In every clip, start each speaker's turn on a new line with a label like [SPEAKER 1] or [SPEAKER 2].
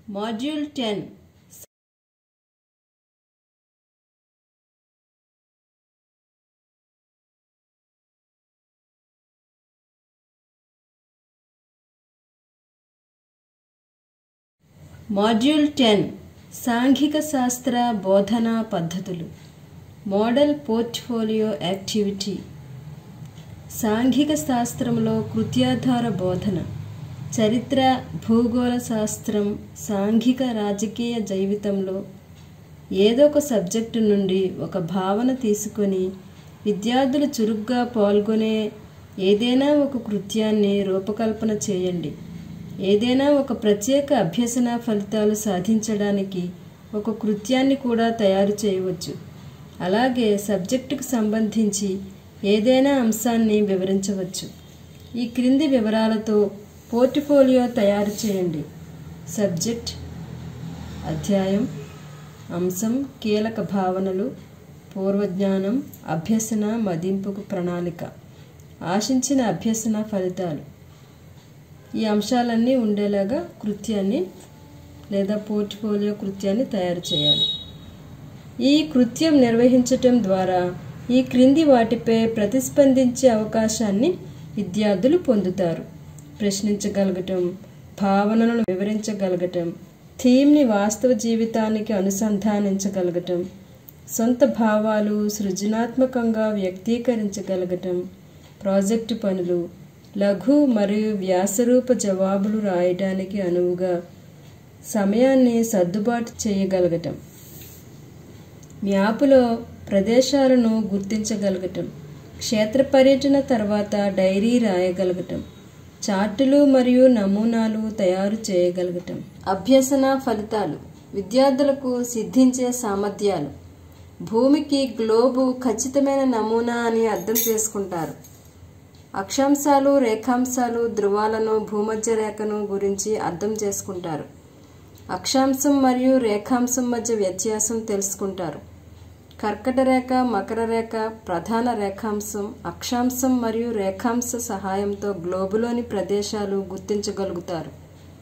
[SPEAKER 1] module ten module ten సాంఘిక శాస్త్ర బోధనా పద్ధతులు మోడల్ పోర్ట్ఫోలియో యాక్టివిటీ సాంఘిక శాస్త్రంలో కృత్యాధార బోధన చరిత్ర భూగోళ శాస్త్రం సాంఘిక రాజకీయ జీవితంలో ఏదో ఒక సబ్జెక్టు నుండి ఒక భావన తీసుకొని విద్యార్థులు చురుగ్గా పాల్గొనే ఏదైనా ఒక కృత్యాన్ని రూపకల్పన చేయండి ఏదైనా ఒక ప్రత్యేక అభ్యసన ఫలితాలు సాధించడానికి ఒక కృత్యాన్ని కూడా తయారు చేయవచ్చు అలాగే సబ్జెక్టుకు సంబంధించి ఏదైనా అంశాన్ని వివరించవచ్చు ఈ క్రింది వివరాలతో పోర్ట్ఫోలియో తయారు చేయండి సబ్జెక్ట్ అధ్యాయం అంశం కీలక భావనలు పూర్వజ్ఞానం అభ్యసన మదింపుకు ప్రణాళిక ఆశించిన అభ్యసన ఫలితాలు ఈ అంశాలన్నీ ఉండేలాగా కృత్యాన్ని లేదా పోర్ట్ఫోలియో కృత్యాన్ని తయారు చేయాలి ఈ కృత్యం నిర్వహించటం ద్వారా ఈ క్రింది వాటిపై ప్రతిస్పందించే అవకాశాన్ని విద్యార్థులు పొందుతారు ప్రశ్నించగలగటం భావనలను వివరించగలగటం థీమ్ని వాస్తవ జీవితానికి అనుసంధానించగలగటం సొంత భావాలు సృజనాత్మకంగా వ్యక్తీకరించగలగటం ప్రాజెక్టు పనులు లఘు మరియు వ్యాసరూప జవాబులు రాయడానికి అనువుగా సమయాన్ని సర్దుబాటు చేయగలగటం మ్యాపులో ప్రదేశాలను గుర్తించగలగటం క్షేత్ర పర్యటన తర్వాత డైరీ రాయగలగటం చార్టులు మరియు నమూనాలు తయారు చేయగలగటం అభ్యసన ఫలితాలు విద్యార్థులకు సిద్ధించే సామర్థ్యాలు భూమికి గ్లోబు ఖచ్చితమైన నమూనా అని అర్థం చేసుకుంటారు అక్షాంశాలు రేఖాంశాలు ధృవాలను భూమధ్య రేఖను గురించి అర్థం చేసుకుంటారు అక్షాంశం మరియు రేఖాంశం మధ్య వ్యత్యాసం తెలుసుకుంటారు కర్కట రేఖ మకర రేఖ ప్రధాన రేఖాంశం అక్షాంశం మరియు రేఖాంశ సహాయంతో గ్లోబులోని ప్రదేశాలు గుర్తించగలుగుతారు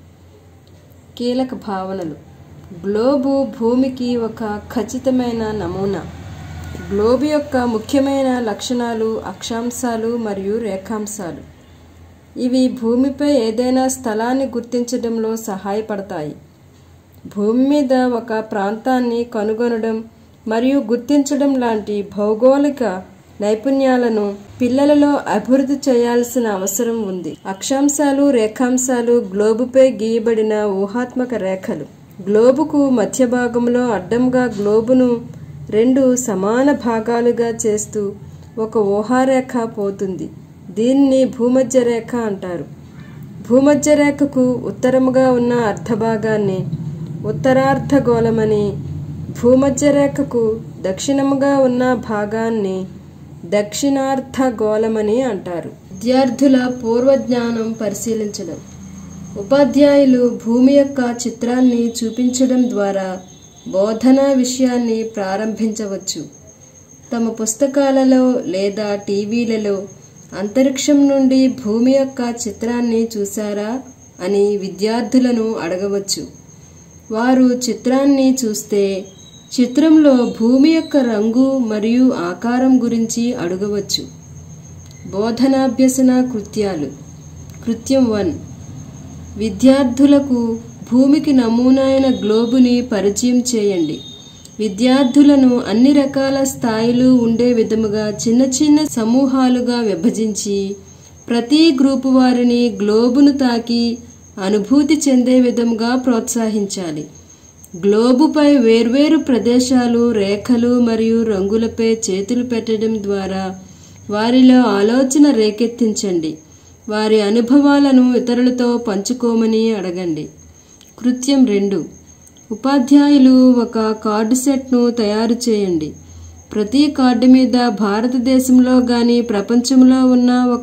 [SPEAKER 1] కీలక భావనలు గ్లోబు భూమికి ఒక ఖచ్చితమైన నమూనా గ్లోబ్ యొక్క ముఖ్యమైన లక్షణాలు అక్షాంశాలు మరియు రేఖాంశాలు ఇవి భూమిపై ఏదైనా స్థలాన్ని గుర్తించడంలో సహాయపడతాయి భూమి మీద ఒక ప్రాంతాన్ని కనుగొనడం మరియు గుర్తించడం లాంటి భౌగోళిక నైపుణ్యాలను పిల్లలలో అభివృద్ధి చేయాల్సిన అవసరం ఉంది అక్షాంశాలు రేఖాంశాలు గ్లోబుపై గీయబడిన ఊహాత్మక రేఖలు గ్లోబుకు మధ్య భాగంలో అడ్డంగా గ్లోబును రెండు సమాన భాగాలుగా చేస్తూ ఒక ఊహారేఖ పోతుంది దీన్ని భూమధ్య రేఖ అంటారు భూమధ్య రేఖకు ఉత్తరముగా ఉన్న అర్ధభాగాన్ని ఉత్తరార్ధగోళమని భూమధ్య రేఖకు దక్షిణముగా ఉన్న భాగాన్ని దక్షిణార్ధగోళమని అంటారు విద్యార్థుల పూర్వజ్ఞానం పరిశీలించడం ఉపాధ్యాయులు భూమి యొక్క చిత్రాన్ని చూపించడం ద్వారా బోధనా విషయాన్ని ప్రారంభించవచ్చు తమ పుస్తకాలలో లేదా టీవీలలో అంతరిక్షం నుండి భూమి యొక్క చిత్రాన్ని చూశారా అని విద్యార్థులను అడగవచ్చు వారు చిత్రాన్ని చూస్తే చిత్రంలో భూమి యొక్క రంగు మరియు ఆకారం గురించి అడగవచ్చు బోధనాభ్యసన కృత్యాలు కృత్యం వన్ విద్యార్థులకు భూమికి నమూనా అయిన గ్లోబుని పరిచయం చేయండి విద్యార్థులను అన్ని రకాల స్థాయిలు ఉండే విధముగా చిన్న చిన్న సమూహాలుగా విభజించి ప్రతి గ్రూపు వారిని గ్లోబును తాకి అనుభూతి చెందే విధంగా ప్రోత్సహించాలి గ్లోబుపై వేర్వేరు ప్రదేశాలు రేఖలు మరియు రంగులపై చేతులు పెట్టడం ద్వారా వారిలో ఆలోచన రేకెత్తించండి వారి అనుభవాలను ఇతరులతో పంచుకోమని అడగండి కృత్యం రెండు ఉపాధ్యాయులు ఒక కార్డు సెట్ను తయారు చేయండి ప్రతి కార్డు మీద భారతదేశంలో గాని ప్రపంచంలో ఉన్న ఒక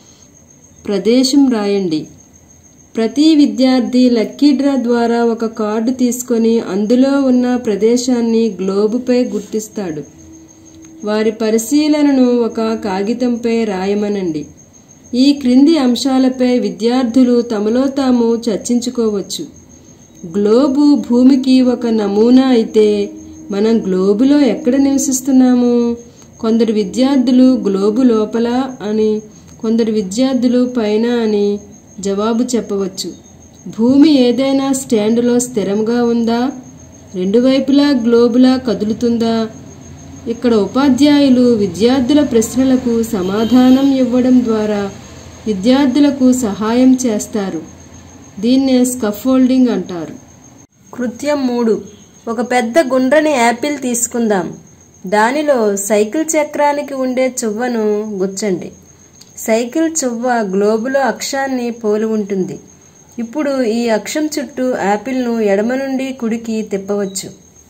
[SPEAKER 1] ప్రదేశం రాయండి ప్రతి విద్యార్థి లక్కీ డ్రా ద్వారా ఒక కార్డు తీసుకొని అందులో ఉన్న ప్రదేశాన్ని గ్లోబుపై గుర్తిస్తాడు వారి పరిశీలనను ఒక కాగితంపై రాయమనండి ఈ క్రింది అంశాలపై విద్యార్థులు తమలో తాము చర్చించుకోవచ్చు గ్లోబు భూమికి ఒక నమూనా అయితే మనం గ్లోబులో ఎక్కడ నివసిస్తున్నాము కొందరు విద్యార్థులు గ్లోబు లోపల అని కొందరు విద్యార్థులు పైన అని జవాబు చెప్పవచ్చు భూమి ఏదైనా స్టాండులో స్థిరంగా ఉందా రెండు వైపులా గ్లోబులా కదులుతుందా ఇక్కడ ఉపాధ్యాయులు విద్యార్థుల ప్రశ్నలకు సమాధానం ఇవ్వడం ద్వారా విద్యార్థులకు సహాయం చేస్తారు దీన్నే స్కఫోల్డింగ్ అంటారు
[SPEAKER 2] కృత్యం మూడు ఒక పెద్ద గుండ్రని యాపిల్ తీసుకుందాం దానిలో సైకిల్ చక్రానికి ఉండే చువ్వను గుచ్చండి సైకిల్ చువ్వ గ్లోబులో అక్షాన్ని పోలి ఉంటుంది ఇప్పుడు ఈ అక్షం చుట్టూ యాపిల్ను ఎడమ నుండి కుడికి తిప్పవచ్చు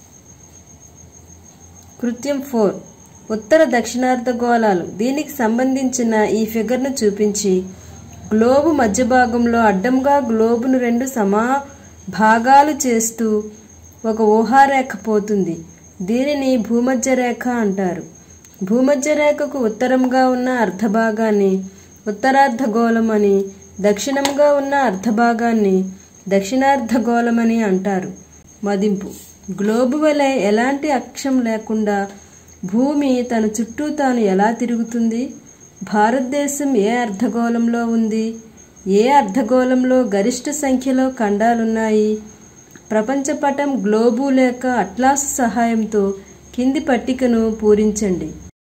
[SPEAKER 2] కృత్యం ఫోర్ ఉత్తర దక్షిణార్ధగోళాలు దీనికి సంబంధించిన ఈ ఫిగర్ను చూపించి గ్లోబు మధ్య భాగంలో అడ్డంగా గ్లోబును రెండు సమా భాగాలు చేస్తూ ఒక ఊహారేఖ పోతుంది దీనిని భూమధ్య రేఖ అంటారు భూమధ్య రేఖకు ఉత్తరంగా ఉన్న అర్ధభాగాన్ని ఉత్తరార్ధగోళం అని దక్షిణంగా ఉన్న అర్ధభాగాన్ని దక్షిణార్ధగోళమని అంటారు మదింపు గ్లోబు వలె ఎలాంటి అక్షం లేకుండా భూమి తన చుట్టూ తాను ఎలా తిరుగుతుంది భారతదేశం ఏ అర్ధగోళంలో ఉంది ఏ అర్ధగోళంలో గరిష్ట సంఖ్యలో ఖండాలున్నాయి ప్రపంచపటం గ్లోబు లేక అట్లాస్ సహాయంతో కింది పట్టికను పూరించండి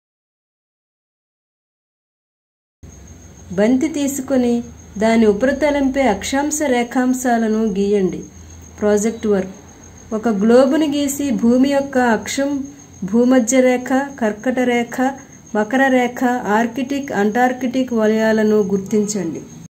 [SPEAKER 2] బంతి తీసుకొని దాని ఉపరితలంపై అక్షాంశ రేఖాంశాలను గీయండి ప్రాజెక్ట్ వర్క్ ఒక గ్లోబును గీసి భూమి యొక్క అక్షం భూమధ్య రేఖ కర్కట రేఖ మకర రేఖ ఆర్కిటిక్ అంటార్కిటిక్ వలయాలను గుర్తించండి